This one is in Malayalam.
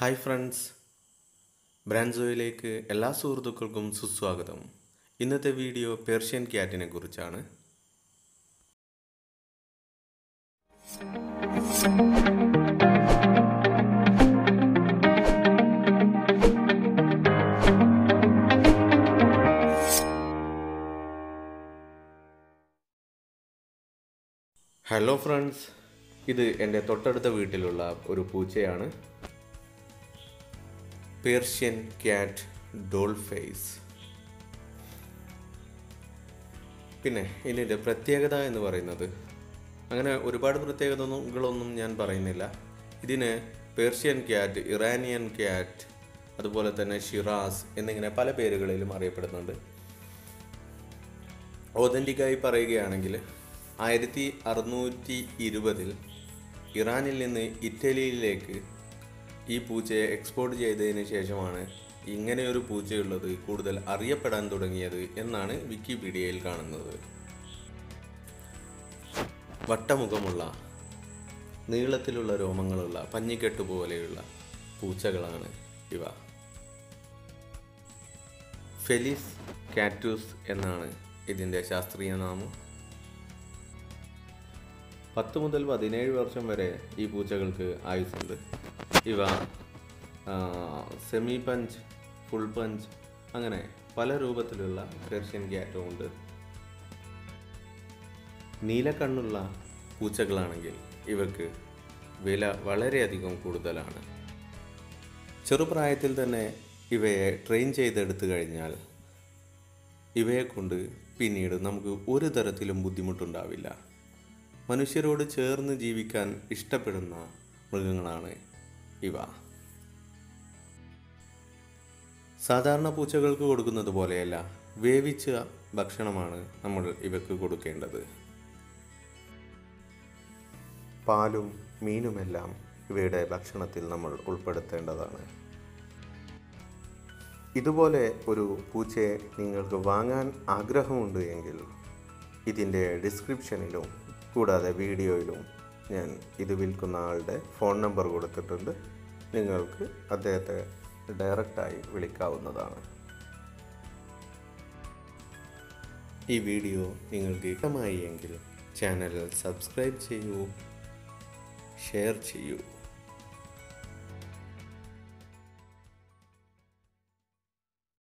ഹായ് ഫ്രണ്ട്സ് ബ്രാൻസോയിലേക്ക് എല്ലാ സുഹൃത്തുക്കൾക്കും സുസ്വാഗതം ഇന്നത്തെ വീഡിയോ പേർഷ്യൻ ക്യാറ്റിനെ കുറിച്ചാണ് ഹലോ ഫ്രണ്ട്സ് ഇത് എൻ്റെ തൊട്ടടുത്ത വീട്ടിലുള്ള ഒരു പൂച്ചയാണ് പേർഷ്യൻ ക്യാറ്റ് ഡോൾ ഫേസ് പിന്നെ ഇതിൻ്റെ പ്രത്യേകത എന്ന് പറയുന്നത് അങ്ങനെ ഒരുപാട് പ്രത്യേകതകളൊന്നും ഞാൻ പറയുന്നില്ല ഇതിന് പേർഷ്യൻ ക്യാറ്റ് ഇറാനിയൻ ക്യാറ്റ് അതുപോലെ തന്നെ ഷിറാസ് എന്നിങ്ങനെ പല പേരുകളിലും അറിയപ്പെടുന്നുണ്ട് ഓതൻറ്റിക്കായി പറയുകയാണെങ്കിൽ ആയിരത്തി അറുന്നൂറ്റി ഇരുപതിൽ ഇറാനിൽ നിന്ന് ഇറ്റലിയിലേക്ക് ഈ പൂച്ചയെ എക്സ്പോർട്ട് ചെയ്തതിന് ശേഷമാണ് ഇങ്ങനെയൊരു പൂച്ചയുള്ളത് കൂടുതൽ അറിയപ്പെടാൻ തുടങ്ങിയത് എന്നാണ് വിക്കിപീഡിയയിൽ കാണുന്നത് വട്ടമുഖമുള്ള നീളത്തിലുള്ള രോമങ്ങളുള്ള പഞ്ഞിക്കെട്ട് പോലെയുള്ള പൂച്ചകളാണ് ഇവ ഫെലിസ് കാറ്റൂസ് എന്നാണ് ഇതിൻ്റെ ശാസ്ത്രീയ നാമം പത്ത് മുതൽ പതിനേഴ് വർഷം വരെ ഈ പൂച്ചകൾക്ക് ആയുസ്സുണ്ട് ഇവ സെമി പഞ്ച് ഫുൾ പഞ്ച് അങ്ങനെ പല രൂപത്തിലുള്ള പേർഷ്യൻ ക്യാറ്റും ഉണ്ട് നീലക്കണ്ണുള്ള പൂച്ചകളാണെങ്കിൽ ഇവർക്ക് വില വളരെയധികം കൂടുതലാണ് ചെറുപ്രായത്തിൽ തന്നെ ഇവയെ ട്രെയിൻ ചെയ്തെടുത്തു കഴിഞ്ഞാൽ ഇവയെ കൊണ്ട് പിന്നീട് നമുക്ക് ഒരു തരത്തിലും ബുദ്ധിമുട്ടുണ്ടാവില്ല മനുഷ്യരോട് ചേർന്ന് ജീവിക്കാൻ ഇഷ്ടപ്പെടുന്ന മൃഗങ്ങളാണ് ഇവ സാധാരണ പൂച്ചകൾക്ക് കൊടുക്കുന്നത് പോലെയല്ല വേവിച്ച ഭക്ഷണമാണ് നമ്മൾ ഇവക്ക് കൊടുക്കേണ്ടത് പാലും മീനുമെല്ലാം ഇവയുടെ ഭക്ഷണത്തിൽ നമ്മൾ ഉൾപ്പെടുത്തേണ്ടതാണ് ഇതുപോലെ ഒരു പൂച്ചയെ നിങ്ങൾക്ക് വാങ്ങാൻ ആഗ്രഹമുണ്ട് എങ്കിൽ ഇതിൻ്റെ ഡിസ്ക്രിപ്ഷനിലും കൂടാതെ വീഡിയോയിലും ഞാൻ ഇത് വിൽക്കുന്ന ആളുടെ ഫോൺ നമ്പർ കൊടുത്തിട്ടുണ്ട് നിങ്ങൾക്ക് അദ്ദേഹത്തെ ഡയറക്റ്റായി വിളിക്കാവുന്നതാണ് ഈ വീഡിയോ നിങ്ങൾക്ക് ഇഷ്ടമായി എങ്കിൽ ചാനൽ സബ്സ്ക്രൈബ് ചെയ്യൂ ഷെയർ ചെയ്യൂ